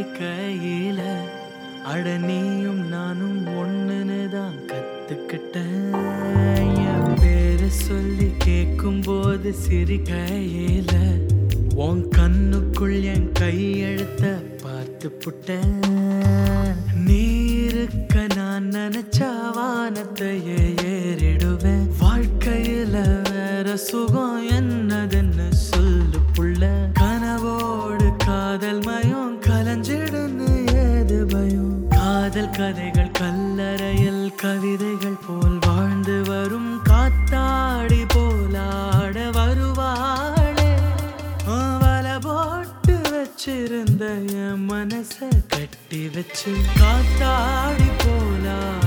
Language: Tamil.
இருக்கையில அட நீயும் நானும் ஒண்ணுன்னு தான் கத்துக்கிட்டேன் என் பேரை சொல்லி கேட்கும் போது சிரிக்கையில உன் கண்ணுக்குள் என் கையெழுத்த பார்த்து புட்டேன் நீ இருக்க நான் நினைச்ச வானத்தையே ஏறிடுவேன் வாழ்க்கையில வேற சுகம் என்னதுன்னு சொல்லு புள்ள கனவோடு காதல் மயம் கலஞ்சிடுன்னு ஏது பயம் காதல் கதைகள் கல்லறையில் கவிதைகள் போல் வாழ்ந்து வரும் காத்தாடி போலாட வருவாளே வல போட்டு வச்சிருந்த என் மனச கட்டி வச்சு காத்தாடி போலா